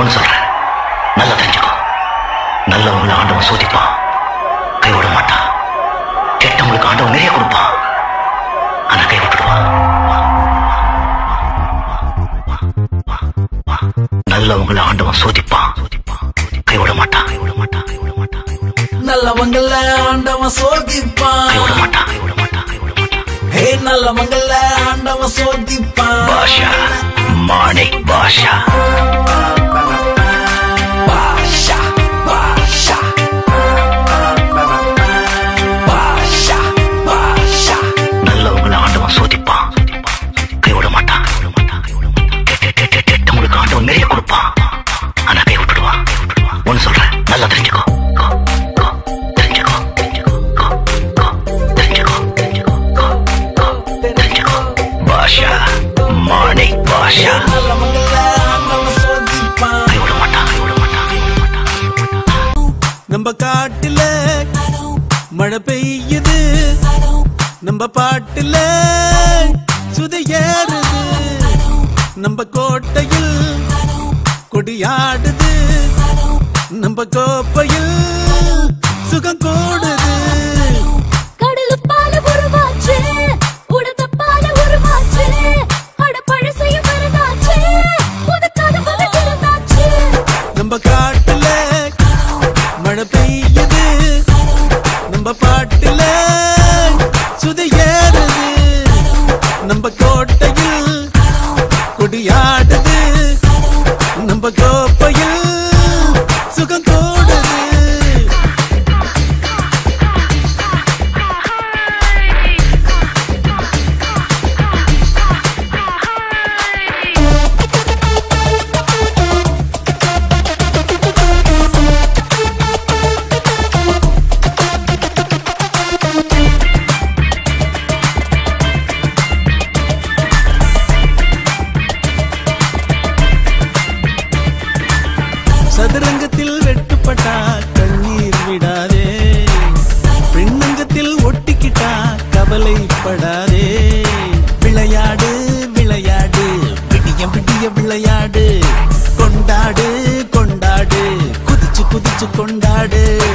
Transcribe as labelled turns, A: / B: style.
A: ஒன்னு சொல்றேன் நல்லா தெரிஞ்சுக்கோ நல்லவங்களை ஆண்டவன் சோதிப்பான் கைவிட மாட்டான் கெட்டவங்களுக்கு ஆண்டவன் நிறைய கொடுப்பான் ஆனா கை விட்டுடுவான் நல்லவங்களை ஆண்டவன் சோதிப்பான் கைவிட மாட்டான் கைவிட மாட்டான் கைவிட மாட்டான்
B: நல்லவங்கள ஆண்டவன் சோதிப்பான்
A: கைவிட மாட்டான் கைவிட மாட்டான் கைவிட மாட்டான்
B: ஹே நல்லவங்கள ஆண்டவன் சோதிப்பான்
A: பாஷா மாணிக் பாஷா
B: பாஷா பாஷா பாஷா பாஷா
A: நல்லவங்களை ஆண்டவன் சோதிப்பான் கைவிட மாட்டான் கைவிட மாட்டான் கைவிட மாட்டான் கெட்ட கெட்ட கெட்டவங்களுக்கு ஆண்டவன் நிறைய கொடுப்பான் ஆனா கை விட்டுடுவான் ஒன்னு சொல்றேன் நல்லா தெரிஞ்சுக்கோ கோ, கோ, தெரிஞ்சுக்கோ தெரிஞ்சுக்கோ கோ, கோ, தெரிஞ்சுக்கோ தெரிஞ்சுக்கோ கோ, கோ, தெரிஞ்சுக்கோ பாஷா மாணிக் பாஷா
B: நல்லவங்கள ஆண்டவன் சோதிப்பான்
A: கைவிட மாட்டான் கைவிட மாட்டான் கைவிட மாட்டான்
B: நம்ம காட்டுல மழை பெய்யுது நம்ம பாட்டுல சுதையேறுது நம்ம கோட்டையில் கொடியாடுது நம்ம கோப்பையில் சுகம் கூடுது
C: கடலுப்பால உருவாச்சு உடத்தப்பால உருவாச்சு அட பழசையும் மறந்தாச்சு புதுக்காத வளர்ச்சிருந்தாச்சு
B: நம்ம காட்டுல மழை பெய்யுது நம்ம பாட்டுல சுதையேறுது நம்ம கோட்டையில் கொடியாடுது நம்ம கோப்பையில் சுகம் கூடுது சதுரங்கத்தில் வெட்டுப்பட்டா கண்ணீர் விடாதே பெண்ணங்கத்தில் ஒட்டிக்கிட்டா கவலைப்படாதே விளையாடு விளையாடு விடிய விடிய விளையாடு கொண்டாடு கொண்டாடு குதிச்சு குதிச்சு கொண்டாடு